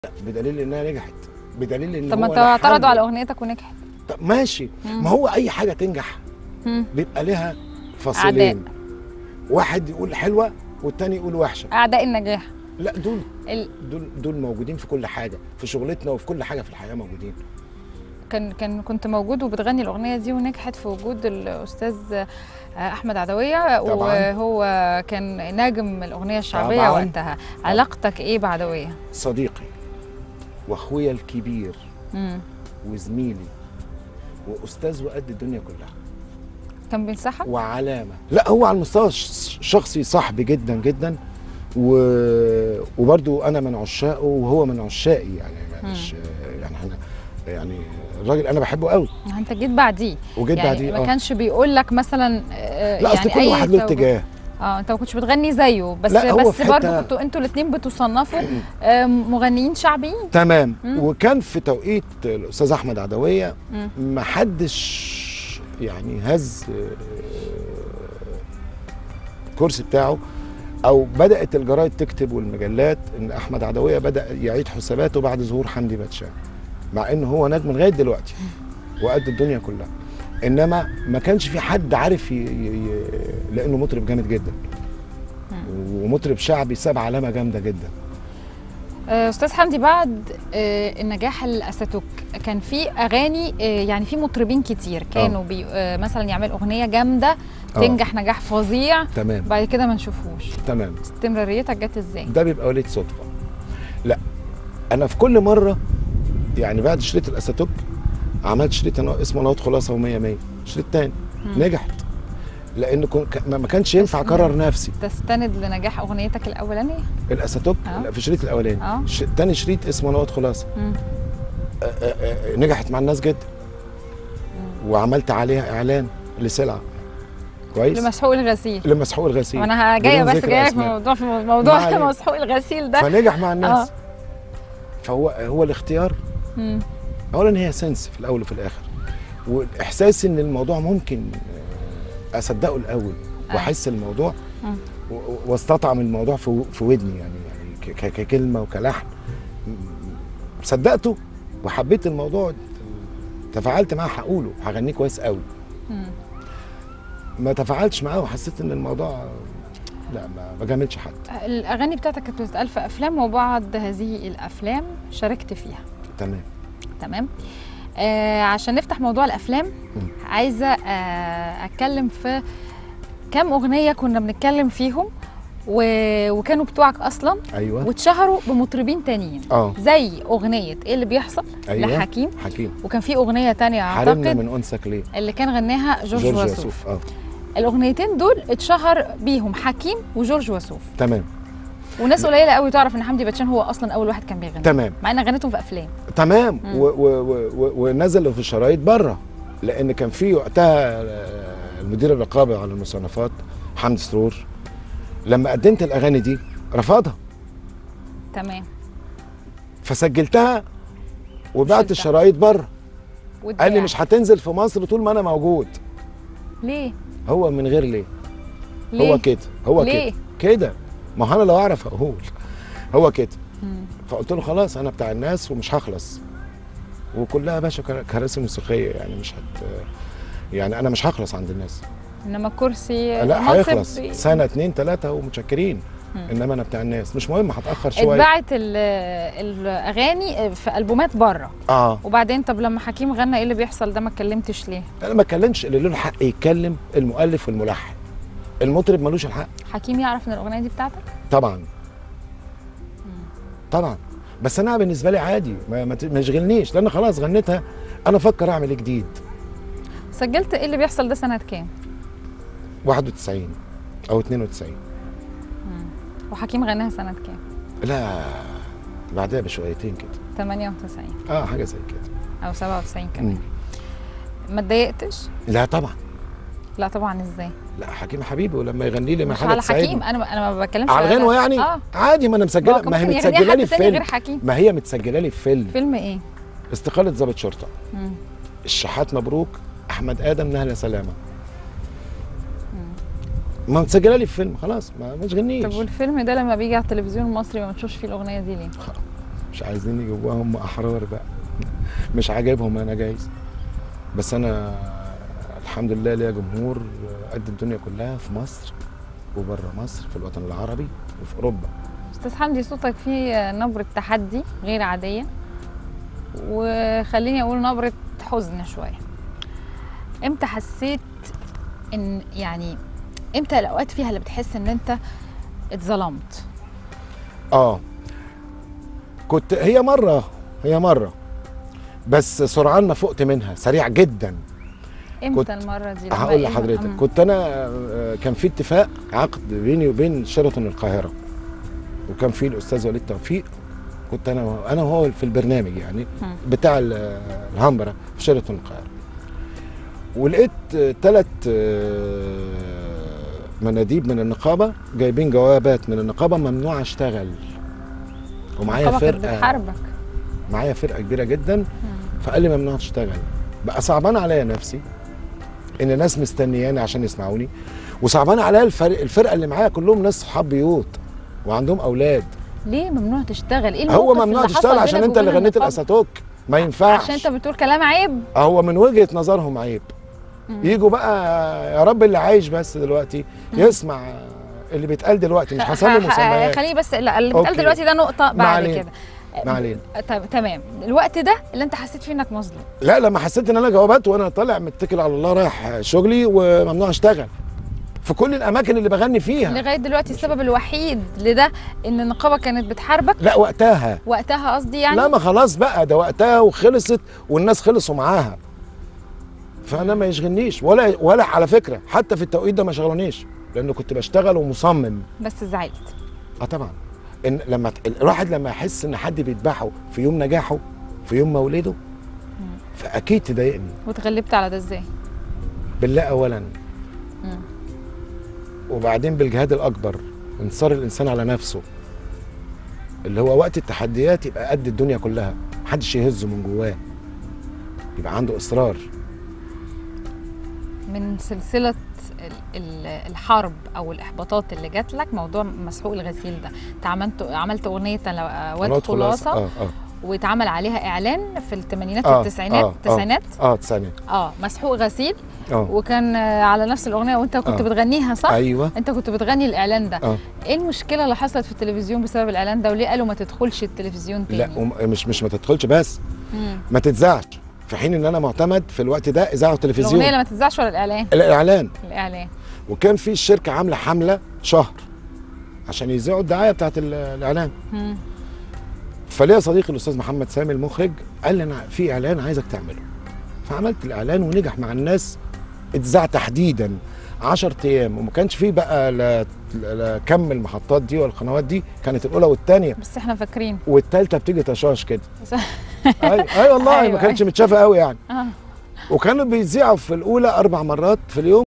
بدليل انها نجحت بدليل ان طب ما هو انت اعترضوا لحن- على اغنيتك ونجحت طب ماشي مم. ما هو اي حاجه تنجح مم. بيبقى لها فصيلين واحد يقول حلوه والتاني يقول وحشه اعداء النجاح لا دول ال... دول دول موجودين في كل حاجه في شغلتنا وفي كل حاجه في الحياه موجودين كان كان كنت موجود وبتغني الاغنيه دي ونجحت في وجود الاستاذ احمد عدويه طبعاً. وهو كان ناجم الاغنيه الشعبيه طبعاً. وقتها علاقتك ايه بعدويه صديقي واخويا الكبير مم. وزميلي واستاذ وقد الدنيا كلها كان بينصحك وعلامه لا هو على المستوى الش- الشخصي صاحبي جدا جدا و... وبرضو انا من عشاقه وهو من عشاقي يعني مش يعني احنا يعني الراجل انا بحبه قوي انت جيت بعديه وجيت يعني بعديه ما اه كانش بيقول لك مثلا آه، لا يعني اصل كل أي واحد له توجه. اتجاه اه انت ما كنتش بتغني زيه بس لا، هو بس في برضه حتة- كنتوا انتوا الاثنين بتصنفوا آه، مغنيين شعبيين تمام مم. وكان في توقيت الاستاذ احمد عدويه مم. ما حدش يعني هز الكرسي بتاعه او بدات الجرايد تكتب والمجلات ان احمد عدويه بدا يعيد حساباته بعد ظهور حمدي باتشان مع ان هو نجم لغايه دلوقتي وقد الدنيا كلها انما ما كانش في حد عارف ي... ي... ي... لانه مطرب جامد جدا ومطرب شعبي ساب علامه جامده جدا آه، استاذ حمدي بعد آه، النجاح الاساتوك كان في اغاني آه، يعني في مطربين كتير كانوا بي آه، مثلا يعمل اغنيه جامده آه. تنجح نجاح فظيع تمام بعد كده ما نشوفوش تمام استمراريتك جت ازاي ده بيبقى وليد صدفه لا انا في كل مره يعني بعد شريط الاساتوك عملت شريط أنا اسمه نوت خلاصه و100 100 شريط تاني مم. نجحت لان كن- ك- ما ما كانش ينفع اكرر نفسي تستند لنجاح اغنيتك الاولانيه الاساتوك آه. لا، في الشريط الاولاني اه ش... تاني شريط اسمه نوت خلاصه مم. آه، آه، آه، نجحت مع الناس جدا وعملت عليها اعلان لسلعه كويس لمسحوق الغسيل لمسحوق الغسيل وانا جايه بدون بس ذكر جايه في أسماء. موضوع في ما موضوع علينا. مسحوق الغسيل ده فنجح مع الناس آه. فهو هو الاختيار مم. اولا هي سنس في الاول وفي الاخر واحساس ان الموضوع ممكن آه، اصدقه الاول آه. واحس الموضوع مم. و- و- واستطعم الموضوع في في ودني يعني يعني ك- ك- ككلمه وكلحن م- صدقته وحبيت الموضوع تفاعلت معاه هقوله هغنيه كويس قوي مم. ما تفاعلتش معاه وحسيت ان الموضوع لا ما بجاملش حد الاغاني بتاعتك كانت بتتقال في افلام وبعض هذه الافلام شاركت فيها تمام تمام آه عشان نفتح موضوع الافلام عايزه آه اتكلم في كام اغنيه كنا بنتكلم فيهم و... وكانوا بتوعك اصلا ايوه واتشهروا بمطربين تانيين اه زي اغنيه ايه اللي بيحصل ايوه لحكيم حكيم وكان في اغنيه تانية حارمنا اعتقد من انسك ليه اللي كان غناها جورج, جورج وسوف يوسف اه الاغنيتين دول اتشهر بيهم حكيم وجورج وسوف تمام وناس قليله قوي تعرف ان حمدي باتشان هو اصلا اول واحد كان بيغني تمام مع ان غنيتهم في افلام تمام مم. و- و- و- و- ونزلوا في شرايط بره لان كان في وقتها آه، المدير الرقابه على المصنفات حمد سرور لما قدمت الاغاني دي رفضها تمام فسجلتها وبعت شلتها. الشرايط بره واتباع. قال لي مش هتنزل في مصر طول ما انا موجود ليه هو من غير ليه ليه هو كده هو ليه؟ كده كده ما هو انا لو اعرف اقول هو كده مم. فقلت له خلاص انا بتاع الناس ومش هخلص وكلها يا باشا كر- كراسي موسيقيه يعني مش هت يعني انا مش هخلص عند الناس انما الكرسي لا منصب هيخلص بي- سنه اتنين تلاته ومتشكرين مم. انما انا بتاع الناس مش مهم هتاخر شويه اتباعت ال- الاغاني في البومات بره اه وبعدين طب لما حكيم غنى ايه اللي بيحصل ده ما اتكلمتش ليه انا ما اتكلمش اللي له الحق يتكلم المؤلف والملحن المطرب ملوش الحق حكيم يعرف ان الاغنيه دي بتاعتك طبعا طبعا بس انا بالنسبه لي عادي ما, ما ت- ما يشغلنيش لان خلاص غنيتها انا افكر اعمل إيه جديد سجلت ايه اللي بيحصل ده سنه كام 91 او 92 وحكيم غناها سنه كام لا بعدها بشويتين كده 98 اه حاجه زي كده او 97 مم. كمان ما اتضايقتش لا طبعا لا طبعا ازاي لا حكيم حبيبي ولما يغني لي ما مش حاجه على تساعدني. حكيم انا انا ما بتكلمش على الغنوه يعني اه عادي ما انا مسجله ما هي ممكن يغنيها متسجله حد لي في تاني غير فيلم حكيم ما هي متسجله لي في فيلم فيلم ايه استقاله ضابط شرطه مم. الشحات مبروك احمد ادم نهله سلامه ما متسجله لي في فيلم خلاص ما ما طب تغنيش والفيلم ده لما بيجي على التلفزيون المصري ما بتشوفش فيه الاغنيه دي ليه مش عايزين يجيبوها هم احرار بقى مش عاجبهم انا جايز بس انا الحمد لله ليا جمهور قد الدنيا كلها في مصر وبره مصر في الوطن العربي وفي اوروبا استاذ حمدي صوتك فيه نبره تحدي غير عاديه وخليني اقول نبره حزن شويه امتى حسيت ان يعني امتى الاوقات فيها اللي بتحس ان انت اتظلمت اه كنت هي مره هي مره بس سرعان ما فقت منها سريع جدا امتى كنت- المره دي لما هقول إيه؟ لحضرتك مم. كنت انا آه، كان في اتفاق عقد بيني وبين شيراتون القاهره وكان في الاستاذ وليد توفيق كنت انا انا وهو في البرنامج يعني مم. بتاع ال- الهمبره في شيراتون القاهره ولقيت ثلاث مناديب من النقابه جايبين جوابات من النقابه ممنوع اشتغل ومعايا النقابة كانت فرقه بتحاربك معايا فرقه كبيره جدا فقال لي ممنوع تشتغل بقى صعبان عليا نفسي ان ناس مستنياني عشان يسمعوني وصعبان عليا الفرق الفرقه اللي معايا كلهم ناس صحاب بيوت وعندهم اولاد ليه ممنوع تشتغل ايه هو الموقف ممنوع اللي تشتغل حصل عشان بينك انت اللي وبين غنيت النقابة؟ الاساتوك ما ينفعش عشان انت بتقول كلام عيب هو من وجهه نظرهم عيب مم. يجوا بقى يا رب اللي عايش بس دلوقتي يسمع اللي بيتقال دلوقتي مش حصل لي ح- ح- مسميات خليني بس لا اللي بيتقال أوكي. دلوقتي ده نقطه ما بعد علينا. كده ما علينا طب تمام الوقت ده اللي انت حسيت فيه انك مظلوم لا لما حسيت ان انا جوابات وانا طالع متكل على الله رايح شغلي وممنوع اشتغل في كل الاماكن اللي بغني فيها لغايه دلوقتي السبب الوحيد لده ان النقابه كانت بتحاربك لا وقتها وقتها قصدي يعني لا ما خلاص بقى ده وقتها وخلصت والناس خلصوا معاها فانا ما يشغلنيش ولا ولا على فكره حتى في التوقيت ده ما شغلونيش لانه كنت بشتغل ومصمم بس زعلت اه طبعا ان لما ت- الواحد لما يحس ان حد بيذبحه في يوم نجاحه في يوم مولده فاكيد تضايقني وتغلبت على ده ازاي بالله اولا مم. وبعدين بالجهاد الاكبر انتصار الانسان على نفسه اللي هو وقت التحديات يبقى قد الدنيا كلها محدش يهزه من جواه يبقى عنده اصرار من سلسله ال- ال- الحرب او الاحباطات اللي جات لك موضوع مسحوق الغسيل ده انت عملت عملت اغنيه لو- واد قنوات خلاصه اه اه واتعمل عليها اعلان في الثمانينات آه، والتسعينات آه، آه. التسعينات اه ثانيه اه مسحوق غسيل اه وكان آه، على نفس الاغنيه وانت كنت آه. بتغنيها صح ايوه انت كنت بتغني الاعلان ده اه ايه المشكله اللي حصلت في التلفزيون بسبب الاعلان ده وليه قالوا ما تدخلش التلفزيون تاني لا وم- مش مش ما تدخلش بس مم. ما تتذاعش في حين ان انا معتمد في الوقت ده اذاعه وتلفزيون الاغنيه اللي ما تتذاعش ولا الاعلان الاعلان الاعلان وكان في الشركه عامله حمله شهر عشان يذيعوا الدعايه بتاعت ال- الاعلان مم. فليا صديقي الاستاذ محمد سامي المخرج قال لي انا في اعلان عايزك تعمله فعملت الاعلان ونجح مع الناس اتذاع تحديدا 10 ايام وما كانش فيه بقى لا, لا كم المحطات دي والقنوات دي كانت الاولى والثانيه بس احنا فاكرين والثالثه بتيجي تشاش كده بس- اي اي والله أيوة، ما كانتش متشافه قوي يعني اه وكانوا بيذيعوا في الاولى اربع مرات في اليوم